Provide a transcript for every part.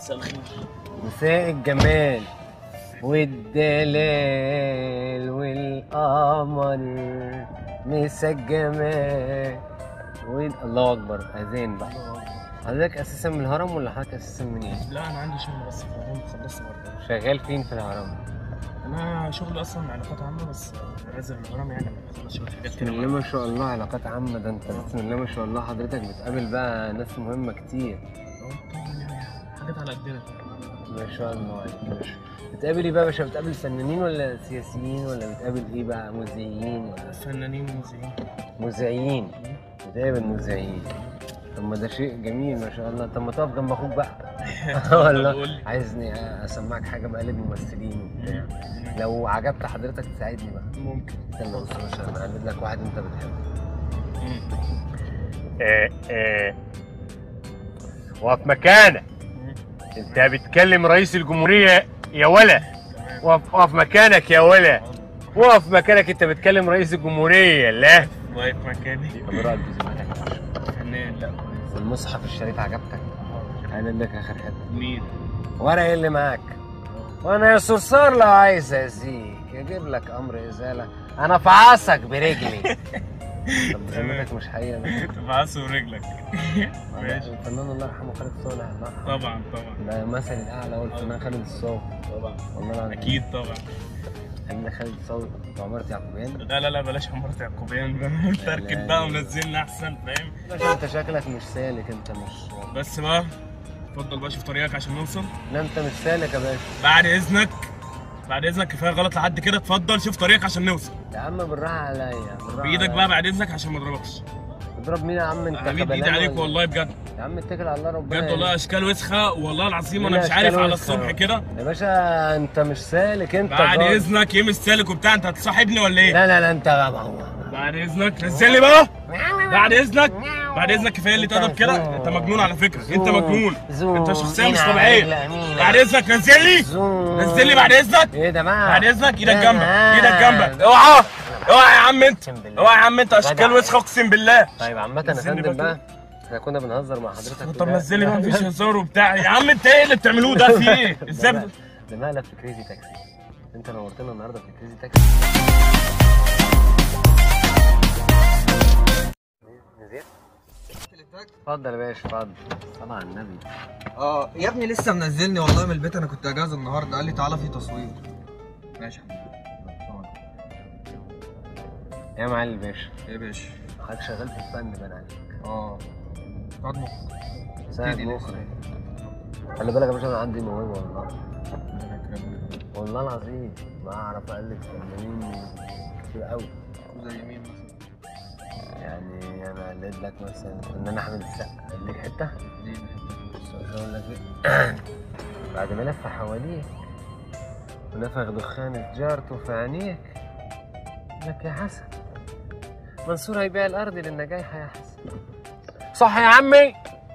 مساء الخير مساء الجمال والدلال والقمر مساء الجمال وال... الله اكبر اذان بقى حضرتك اساسا من الهرم ولا حضرتك اساسا من ايه؟ لا انا عندي شغل بس في الهرم خلصت برضه شغال فين في الهرم؟ انا شغلي اصلا علاقات عامه بس نازل الهرم يعني لما بخلص شويه حاجات بسم كده الله ما شاء الله علاقات عامة ده انت بسم الله ما شاء الله حضرتك بتقابل بقى ناس مهمة كتير آه، طبعا يعني حاجات على قدنا ما شاء الله عليك يا باشا بتقابل ايه بقى يا باشا بتقابل فنانين ولا سياسيين ولا بتقابل ايه بقى مذيعين ولا فنانين ومذيعين مذيعين بتقابل مذيعين طب ما ده شيء جميل ما شاء الله طب ما تقف جنب اخوك بقى قول والله لي. عايزني اسمعك حاجه بقلب ممثلين وبتاع لو عجبت حضرتك تساعدني بقى ممكن استنى بص يا باشا انا هقلد لك واحد انت بتحبه مم. ايه ايه وقف مكانك مم. انت بتكلم رئيس الجمهوريه يا ولا تمام وقف وقف مكانك يا ولا وقف مكانك انت بتكلم رئيس الجمهوريه لا واقف مكاني طب ايه رايك بذمتك يا باشا؟ فنان لا المصحف الشريف عجبتك هقلد لك اخر حته مين ورق إيه اللي معاك وانا يا صرصار لو عايز ازيك اجيب لك امر ازاله انا فعصك برجلي طب بذمتك مش حقيقه ده بعصوا رجلك ماشي الفنان الله يرحمه خالد صالح الله يرحمه طبعا طبعا ده مثل الاعلى هو الفنان خالد الصاوي طبعا والله العظيم اكيد طبعا خلينا خالد الصاوي وعمارة يعقوبيان لا لا لا بلاش حمارة يعقوبيان بقى تركب بقى ومنزلنا احسن فاهم باشا انت شكلك مش سالك انت مش بس بقى اتفضل بقى شوف طريقك عشان نوصل لا انت مش سالك يا باشا بعد اذنك بعد اذنك كفايه غلط لحد كده اتفضل شوف طريقك عشان نوصل يا عم بالراحه عليا بالراحه بايدك عليا. بقى بعد اذنك عشان ما اضربكش اضرب مين يا عم انت انا مد ايدي خبلان عليك ولا- والله بجد يا عم اتكل على الله ربنا بجد والله اشكال وسخه والله العظيم انا مين مش عارف أشكال على وسخة؟ الصبح كده يا باشا انت مش سالك انت بعد غلط. اذنك ايه مش سالك وبتاع انت هتصاحبني ولا ايه لا لا لا انت غلط بعد اذنك نزل لي بقى بعد اذنك بعد اذنك كفايه اللي تقدر كده انت مجنون على فكره انت مجنون انت شخصيه مش طبيعيه بعد اذنك نزل لي نزل لي بعد اذنك ايه ده بقى بعد اذنك ايدك جنبك آه. ايدك جنبك اوعى اوعى يا عم انت اقسم بالله. اوعى يا عم انت اشكال جدع. وسخه اقسم بالله طيب عامة يا نزلني فندم بقى بقى احنا كنا بنهزر مع حضرتك طب وده- نزل لي بقى مفيش هزار وبتاع يا عم انت ايه اللي بتعملوه ده في ايه ده ازاي مقلب- بت- ده مقلب في كريزي تاكسي انت نورتنا النهارده في كريزي تاكسي نزيد اتفضل يا باشا اتفضل صلى على النبي اه يا ابني لسه منزلني والله من البيت انا كنت اجازه النهارده قال لي تعالى في تصوير ماشي يا حبيبي يا معالي الباشا يا باشا حضرتك شغال في الفن بان عليك اه قعد مخ ساعد ابتدي لسه. مخرج خلي بالك يا باشا انا عندي موهبه والله والله العظيم ما اعرف اقلد فنانين كتير قوي زي مين مثلا يعني انا اقلد لك مثلا ان انا احمد السقا اديك حته دي بس مش هقول لك ايه بعد ما لف حواليك ونفخ دخان سجارته في عينيك لك يا حسن منصور هيبيع الارض للنجايح يا حسن صح يا عمي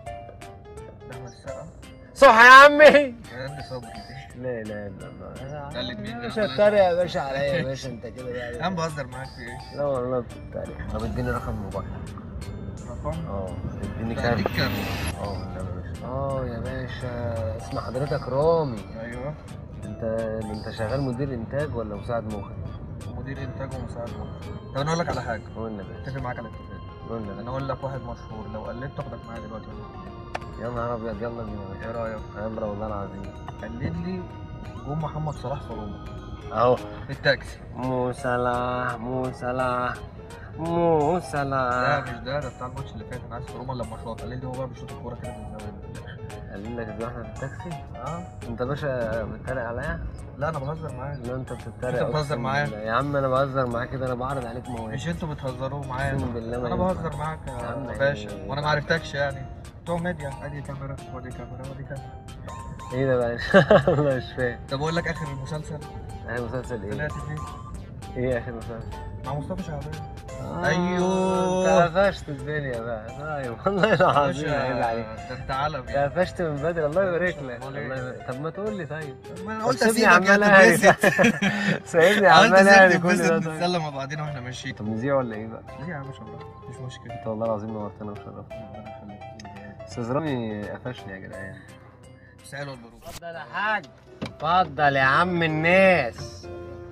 ده احمد السقا صح يا عمي عندي صبري دي لا لا لا قلد مين يا ده؟ باشا اتريق يا باشا عليا يا باشا انت كده انا يعني بهزر معاك في ايه؟ لا والله بتتريق طب اديني رقم موبايل رقم اه اديني ده كام اديك كام؟ اه لا يا باشا اه يا باشا اسم حضرتك رامي ايوه انت انت شغال مدير انتاج ولا مساعد مخرج؟ مدير انتاج ومساعد مخرج طب انا اقول لك على حاجه قلنا باشا اتفق معاك على اتفاق قلنا انا اقول لك واحد مشهور لو قلدت اخدك معايا دلوقتي ولا يا نهار ابيض يلا بينا يا ايه باشا رايك؟ يلا والله العظيم قلد لي جون محمد صلاح في روما اهو في التاكسي مو صلاح مو صلاح مو لا صلاح مش ده ده بتاع الماتش اللي فات انا عايز في روما لما شاط قال لي هو بقى بيشوط الكوره كده من الزاويه قال لك ازاي احنا في التاكسي اه انت يا باشا بتتريق عليا؟ لا انا بهزر معاك لا انت بتتريق انت بتهزر اقسم معايا؟ بالله. يا عم انا بهزر معاك كده انا بعرض عليك مواهب مش انتوا بتهزروا معايا اقسم بالله ما انا ينفع. بهزر معاك يا عم يا ايه. باشا وانا ما عرفتكش يعني بتوع ميديا ادي كاميرا ودي كاميرا ودي كاميرا ايه ده بقى والله مش فاهم طب اقول لك اخر المسلسل اخر مسلسل ايه؟ طلعت فيه ايه اخر مسلسل؟ مع مصطفى شعبان آه، أيوه. انت قفشت الدنيا بقى ايوه والله العظيم عيب عليك ده انت علم يعني قفشت من بدري الله يبارك لك أمال الله إيه؟ يبارك طب ما تقول لي طيب ما انا طب قلت سيبني اسيبك عمال يا اهري تتبسط سايبني قلت عمال اهري اسيبك كل تتبسط ده طيب. نتسلى مع بعضينا واحنا ماشيين طب نذيع ولا ايه بقى؟ ليه يا عم شاء الله مفيش مشكله انت والله العظيم نورتنا وشرفتنا ربنا يخليك استاذ رامي قفشني يا جدعان سألوا البارود اتفضل يا حاج اتفضل يا عم الناس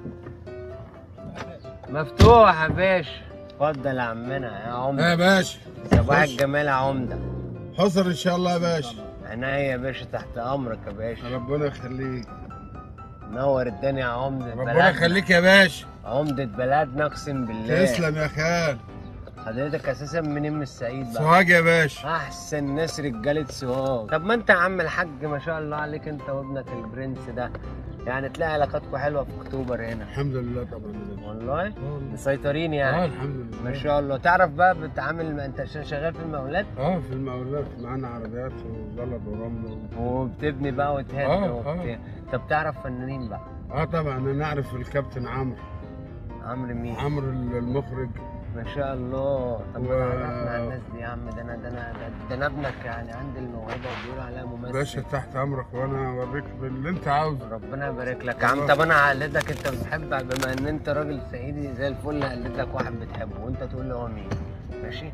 مفتوح يا باشا اتفضل يا عمنا يا يا عمده باشا صباح خش. الجمال يا عمده حصر ان شاء الله يا باشا عينيا يا باشا تحت امرك يا باشا ربنا يخليك نور الدنيا يا عمده ربنا بلدنا يخليك يا باشا عمده بلدنا اقسم بالله تسلم يا خال حضرتك اساسا منين من الصعيد بقى سوهاج يا باشا احسن ناس رجاله سوهاج طب ما انت يا عم الحاج ما شاء الله عليك انت وابنك البرنس ده يعني تلاقي علاقاتكم حلوه في اكتوبر هنا الحمد لله طبعا والله آه. مسيطرين اه يعني الحمد لله ما شاء الله تعرف بقى بتعامل انت ش- شغال في المقاولات اه في المقاولات معانا عربيات وزلط ورمل و... وبتبني بقى وتهد آه، وبتاع طب تعرف فنانين بقى اه طبعا انا اعرف الكابتن عمرو عمرو مين عمرو المخرج ما شاء الله طب ما و- عرفنا على الناس دي يا عم ده انا ده انا ده- ده انا ابنك يعني عندي الموهبه وبيقولوا عليها ممثل باشا تحت امرك وانا اوريك باللي انت عاوزه ربنا يبارك لك يا عم طب انا هقلدك انت بتحب بما ان انت راجل صعيدي زي الفل هقلد لك واحد بتحبه وانت تقول لي هو مين ماشي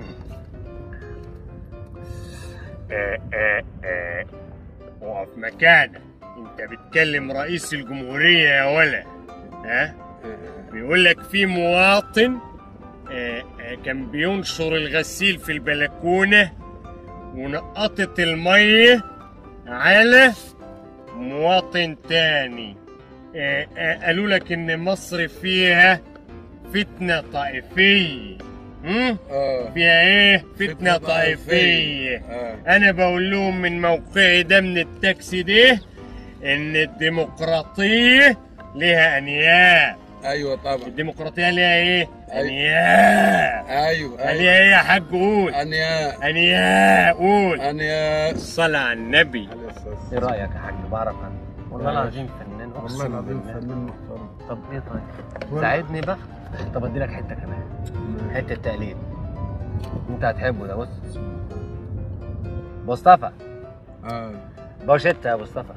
آه آه آه. اقف مكانك انت بتكلم رئيس الجمهورية يا ولا ها بيقول لك في مواطن آه آه كان بينشر الغسيل في البلكونة ونقطت المية على مواطن تاني آه آه قالوا لك ان مصر فيها فتنة طائفية هم؟ اه فيها ايه فتنة فتنة طائفية اه انا بقول لهم من موقعي ده من التاكسي ده ان الديمقراطية لها انياب ايوه طبعا الديمقراطية لها ايه أيوة. انياب ايوه لها ايه يا حاج قول انيا انياب قول انيا الصلاة على النبي ايه رايك يا حاج بعرف انا والله ماشي. العظيم فنان والله اقسم العظيم بالله فنان محترم طب ايه طيب ساعدني بقى طب ادي لك حته كمان حته تقليد انت هتحبه ده بص مصطفى اه بوشتة يا مصطفى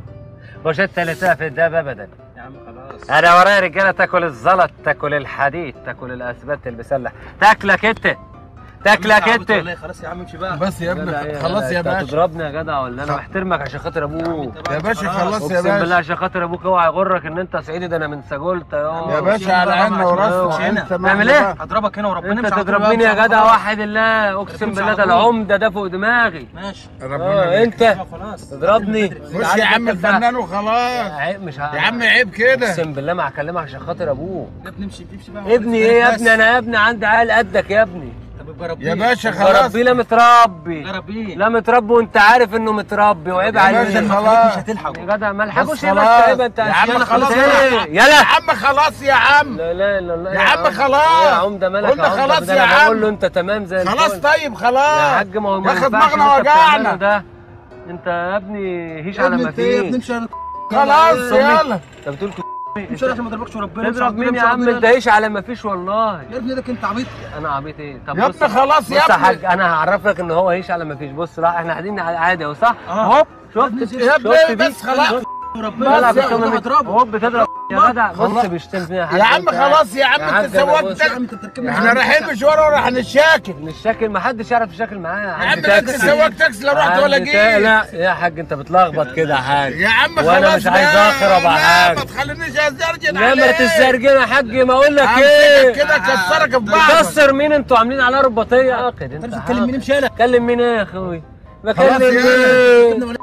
بوشتة اللي في الداب ابدا يا عم خلاص انا ورايا رجاله تاكل الزلط تاكل الحديد تاكل الاسبات المسلح تاكلك انت تاكلك انت والله خلاص يا عم امشي بقى بس يا جدع إيه ابني خلاص يا أنت باشا هتضربني يا جدع ولا انا محترمك عشان خاطر ابوك يا باشا خلاص يا اقسم بالله باشا عشان خاطر ابوك اوعى يغرك ان انت صعيدي ده انا من سجولتا يا يا باشا على عيننا وراسنا هنا. انت تعمل مهما إيه؟ بقى. هضربك هنا وربنا انت مش على طول تضربني بقى، يا جدع خلاص. واحد الله اقسم مش بالله على ده طول. العمده ده فوق دماغي ماشي ربنا اه يبارك. انت خلاص تضربني خش يا عم الفنان وخلاص عيب مش ه- يا عم عيب كده اقسم بالله ما هكلمك عشان خاطر ابوك يا ابني امشي امشي بقى ابني ايه يا بس. ابني انا يا ابني عندي عيال قدك يا ابني طب بربيه يا باشا خلاص ربي لا متربي بربيه لا متربي وانت عارف انه متربي وعيب يا عليك باشا مش خلاص هتلحقوا يا جدع ما الحقوش بس ايه بس خلاص. عيب انت يا عم يلا خلاص ايه يا يلا عم خلاص يا عم لا لا لا لا يا عم خلاص. ايه يا عم ده مالك قلنا يا عم خلاص ده يا انا عم. بقول له انت تمام زي خلاص الفل. طيب خلاص يا حاج ما هو ما يا اخي ينفعش دماغنا اللي انت بتعمله وجعنا ده انت يا ابني هيش يا على ابني ما انت ايه يا ابني فيه امشي انا خلاص يلا انت بتقول امشي عشان ما اضربكش وربنا امشي تضرب على مين يا طول، عم امشي انت على هيش على ما فيش والله طول. يا ابني ده انت عبيط انا عبيط ايه طب يا بص ابني خلاص بص يا يا ابني حاج انا هعرفك ان هو هيش على ما فيش بص لا احنا قاعدين عادي اهو صح اه. اهو شفت يا شفت ابني دي؟ بس خلاص شفت؟ وربنا بلعب يا بالثمن انا متر. هضربه هو بتضرب يا جدع بص خلاص. بيشتم فيها حاج يا عم انت خلاص يا يا عم حاج انت انا سوقت بص- يا عم انت بتركبني احنا رايحين مشوار وراح نشاكل الشكل ما حدش يعرف يشكل معايا يا عم ده انت سواق تاكسي لا رحت ولا عندي جيت تا- لا يا حاج انت بتلخبط كده يا حاج يا عم خلاص وانا مش عايز بقى. اخرب يا لا، حاج ما تخلينيش ازرجن لا عليك ما تسترجل يا حاج ما اقول لك همسكك ايه كده كسرك في بعض كسر مين انتوا عاملين على رباطيه عاقد انت انت بتتكلم مين امشي انا كلم مين ايه يا اخوي خلاص بكلم يا- مين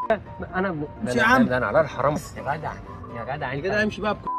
انا ابن مش يا عم. ده انا على الحرام يا جدع يا جدع يا انت جدع امشي بقى بك-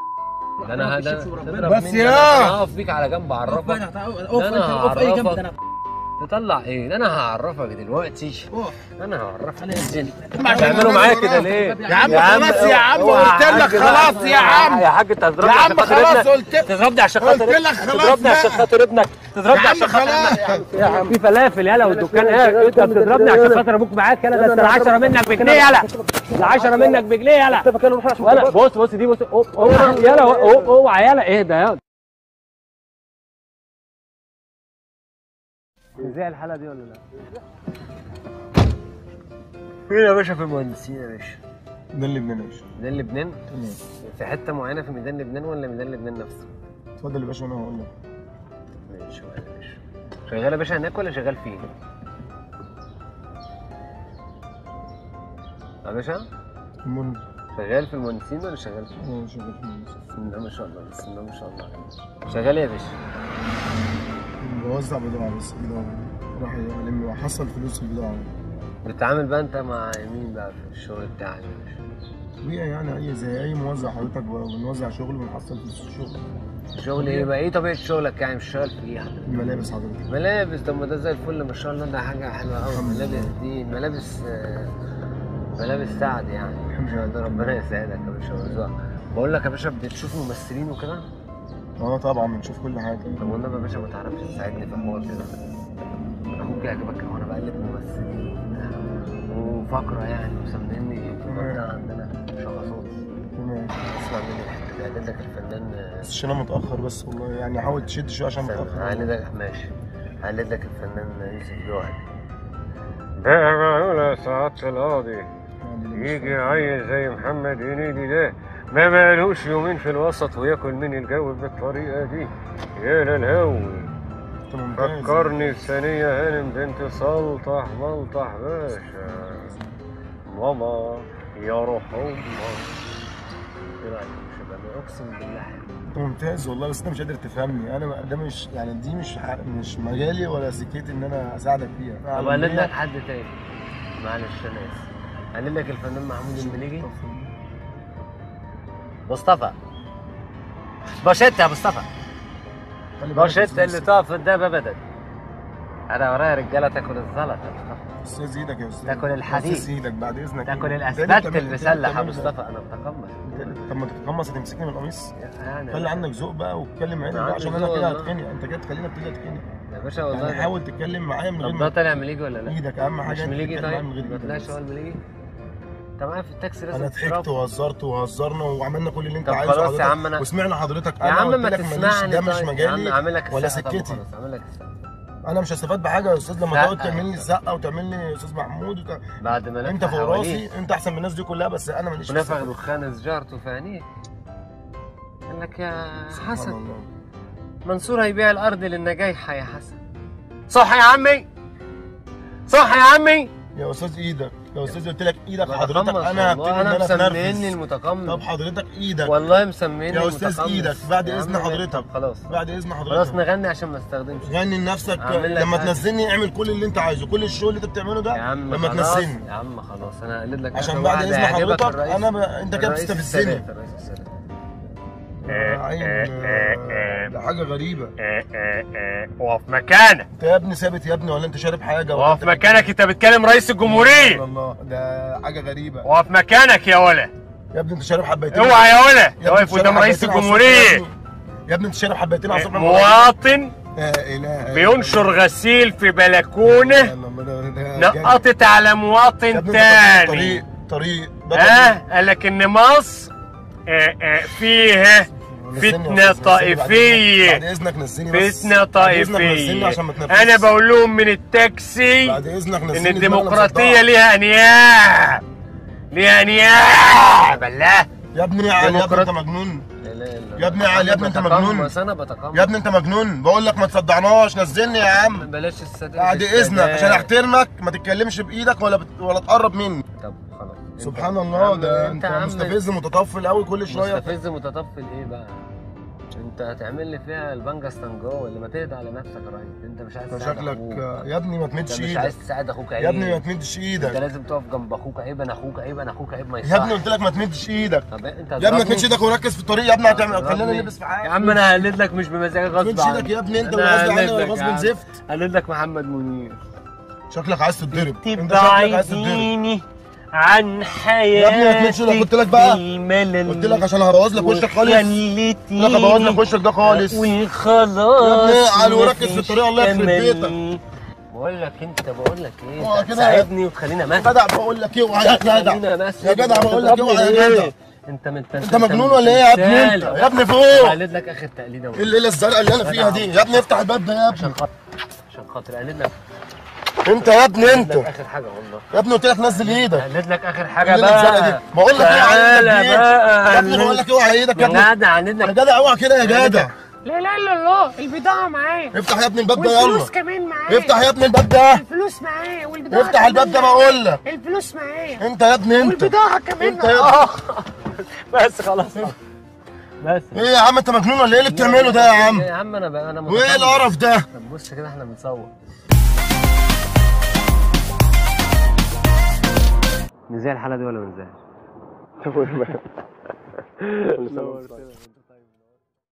ده انا ربنا ده يشفي وربنا. تضرب بس مين؟ يا. ده انا هقف بيك على جنب اقف اعرفك بقى تحت- اقف ده انت أنا اقف اي جنب هعرفك. ده انا تطلع ايه ده انا هعرفك دلوقتي اقف انا هعرفك انا انزل تعملوا معايا كده ليه يا عم خلاص يا عم قلت لك خلاص يا عم يا حاج انت يا هتضربني عم عشان خاطر خلاص ابنك قلت تضربني عشان قلت خاطر لك خلاص تضربني عشان بقى. خاطر ابنك تضربني يا عم عشان خاطر خلاص. ابنك يا عم في فلافل يلا والدكان ايه انت بتضربني عشان خاطر ابوك معاك يلا ده انت العشرة منك بجنيه يلا العشرة منك بجنيه يلا ولا بص بص دي بص أوه، اوعى يلا أوه، اوعى يلا ايه ده يلا زي الحالة دي ولا لا؟ فين يا باشا في المهندسين يا باشا؟ ده اللي بنناقش ميدان لبنان؟ في حتة معينة في ميدان لبنان ولا ميدان لبنان نفسه؟ اتفضل يا باشا وانا هقول لك ماشي شغال يا باشا شغال يا باشا هناك ولا شغال فين؟ يا باشا المهم شغال في المهندسين ولا شغال في اه شغال في المهندس. بسم الله ما شاء الله بسم الله ما شاء الله شغال ايه يا باشا؟ بوزع بضاعة بس بضاعة راح يلم حصل فلوس البضاعة بتتعامل بقى انت مع مين بقى في الشغل بتاعك يا باشا؟ طبيعي يعني اي زي اي موزع حضرتك بنوزع شغل ونحصل فلوس الشغل شغل ايه بقى؟ ايه طبيعة شغلك يعني مش شغال في ايه حضرتك؟ الملابس حضرتك ملابس طب ما ده زي الفل ما شاء الله ده حاجة حلوة قوي الحمد لله. ملابس دي ملابس آه، ملابس سعد يعني الحمد لله. ده ربنا يسعدك يا باشا ويرزقك بقول لك يا باشا بتشوف ممثلين وكده؟ اه طبعا بنشوف كل حاجة طب والنبي يا باشا ما تعرفش تساعدني في حوار كده اخوك يعجبك وانا بقلب ممثلين وبتاع وفقرة يعني مسميني في المنطقة عندنا شخصات تمام اسمع مني الحتة دي قال لك الفنان بس عشان انا متأخر بس والله يعني حاول تشد شوية عشان متأخر هقلدك ماشي هقلدك الفنان يوسف جوهري ده سعادة القاضي يجي عيل زي محمد هنيدي ده ما مالوش يومين في الوسط وياكل من الجو بالطريقة دي يا للهوي انت ممتاز فكرني بثانية هانم بنت سلطح ملطح باشا ماما يا روح امك ايه رايك يا شباب اقسم بالله حلو انت ممتاز والله بس انت مش قادر تفهمني انا ده مش يعني دي مش ح- مش مجالي ولا سكتي ان انا اساعدك فيها طب قلد لك حد تاني معلش انا اسف قلد لك الفنان محمود المليجي مصطفى باشيت يا مصطفى خلي بالك باشيت يا اللي أستاذ. تقف قدام ابدا انا ورايا رجاله تاكل الزلط يا مصطفى استاذ ايدك يا استاذ تاكل الحديد. استاذ ايدك بعد اذنك تاكل إيه؟ الاسمنت تاني بتعمل- المسلح يا بتعمل- مصطفى انا متقمص طب ما تتقمص هتمسكني من القميص يعني خلي عندك ذوق بقى واتكلم عينك أنا بقى عندي عشان انا ذوق كده والله. هتخنق انت كده تخليني ابتدي اتخنق يا باشا يعني والله حاول تتكلم معايا من غير طب ما ده طلع مليجي ولا لا؟ ايدك اهم حاجه مش انت مليجي تتكلم معايا طيب؟ من غير ما ايدك طلعش بس. هو المليجي؟ انت معايا في التاكسي لازم انا ضحكت تشرب. وهزرت وهزرنا وعملنا كل اللي انت طب عايزه خلاص يا حضرتك عم أنا- وسمعنا حضرتك يا انا عم قلت ما لك ماليش تسمعني ده مش طيب. يا مجالي عم اعمل لك ولا السقة طب سكتي خلاص، اعمل لك السقة. انا مش هستفاد بحاجه يا استاذ لما لا. تقعد تعمل لي سقه وتعمل لي استاذ محمود وت... بعد ما انت لف فوق حواليه راسي انت احسن من الناس دي كلها بس انا ماليش في ونفخ السقة. دخان سجارته في عينيك قال لك يا سبحان حسن الله. منصور هيبيع الارض للنجايحه يا حسن صح يا عمي صح يا عمي يا استاذ ايدك يا استاذ قلت لك ايدك بتقمص حضرتك انا هبتدي والله ان انا انا مسميني اتنرفز المتقمص طب حضرتك ايدك والله مسميني يا أستاذ المتقمص. إيدك، بعد يا إذن عم حضرتك. طب خلاص بعد اذن خلاص حضرتك نغني عشان ما استخدمش غني لنفسك أعمل لك لما حاجة. تنزلني اعمل كل اللي انت عايزه كل الشغل اللي انت بتعمله يا ده عم لما خلاص تنزلني يا عم خلاص انا هقلد لك عشان آخر بعد واحد إذن هيعجبك حضرتك الرئيس- أنا ب- أنت كده الرئيس بتستفزني. السادات، الرئيس السادات. عين آه، ده حاجه غريبه آه، آه، آه، اقف مكانك انت يا ابني ثابت يا ابني ولا انت شارب حاجه ولا اقف انت مكانك انت بتكلم رئيس سبحان الجمهورية الله ده حاجه غريبه اقف مكانك يا ولا يا ابني انت شارب حبيتين اوعى يا ولا يا ابني ده واقف انت شارب قدام رئيس حبيتين عصير الجمهورية يا ابني. يا ابني انت شارب حبيتين عصير من مواطن لا اله إلا بينشر الله. غسيل في لا بلكونه إله إلا الله، ده- ده جامد. نقطت على يا مواطن ابني انت تاني طريق طريق ده ها طريق. قال لك ان مصر آه، آه، فيها نزلني يا فتنة أستاذ، نزلني بعد إذنك. طائفية بعد اذنك نزلني بس فتنة بعد إذنك نزلني طائفية عشان ما تنرفزش. انا بقول لهم من التاكسي بعد اذنك نزلني ان دماغنا الديمقراطية مصدعة. ليها انياب ليها انياب بالله يا ابني يا علي يا ابني ديمقراط- انت مجنون لا إله إلا الله. يا ابني علي، يا ابني انت بتقمص، مجنون. انا بتقمص يا ابني انت مجنون بقول لك ما تصدعناش نزلني يا عم بلاش السادات بعد اذنك عشان احترمك ما تتكلمش بايدك ولا بت... ولا تقرب مني طب خلاص انت- سبحان يا الله عم ده انت انت يا عم مستفز متطفل قوي كل شويه مستفز متطفل ايه بقى؟ انت هتعمل لي فيها البنجا ستانجو اللي ما تهدى على نفسك يا ريس انت مش عايز انت تساعد شكلك اخوك يا ابني ما انت تمدش مش ايدك عايز تساعد اخوك عيب يا ابني ما تمدش انت ايدك لازم تقف جنب اخوك عيب انا اخوك عيب انا اخوك عيب ما يا يصحش ابني قلت لك ما تمدش ايدك طب انت يا ابني ما هتضربني؟ تمدش ايدك وركز في الطريق يا ابني هتعمل هتضربني؟ خلينا نلبس في حاجه يا عم انا هقلد لك مش بمزاجك ما غصب تمدش ايدك عني يا ابني انت انا ولا غصب عني هقلد ولا لك يا غصب عم. زفت هقلد لك محمد منير شكلك عايز تتضرب انت تبقى شكلك عايز تتضرب عايزيني عن يا ابني ما تمدش حياتي ايدك قلت لك بقى الملل قلت لك عشان هبوظ لك وشك خالص قلت لك هبوظ لك وشك ده خالص وخلاص يا ابني علي وركز في مفيش الطريق الله يخرب أمل. بيتك. بقول لك انت بقول لك ايه هو انت كده- تساعدني وتخليني يا امثل جدع بقول لك اوعى يا جدع خلينا بس يا جدع بقول لك اوعى يا تضربني جدع ليه؟ انت من انت مجنون ولا ايه يا ابني انت يا ابني فوق هقلد لك اخر تقليده ايه الليله الزرقاء اللي انا فيها دي يا ابني افتح الباب ده يا ابني عشان خاطر عشان خاطر اقلد لك انت يا ابني اقلد انت لك اخر حاجه والله يا ابني قلت لك نزل ايدك اقلد لك اخر حاجه الليله الزرقاء دي بقى بقول لك اوعى تعالى ايدك دي بقى يا ابني بقول لك اوعى ايدك يا يا ابني جدع هقلد يا لك جدع اوعى كده يا جدع لا لا لا لا البضاعة معايا افتح يا ابني الباب ده يلا والفلوس كمان معايا افتح يا ابني الباب ده الفلوس معايا والبضاعة افتح كمان الباب ده معايا. بقول لك الفلوس معايا انت يا ابني انت والبضاعة كمان انت يا معايا بس خلاص بس ايه يا عم انت مجنون ولا ايه اللي بتعمله ده يا عم يا عم انا بقى انا وايه متحمس. القرف ده طب بص كده احنا بنصور نزاع الحلقة دي ولا ما نزاعش؟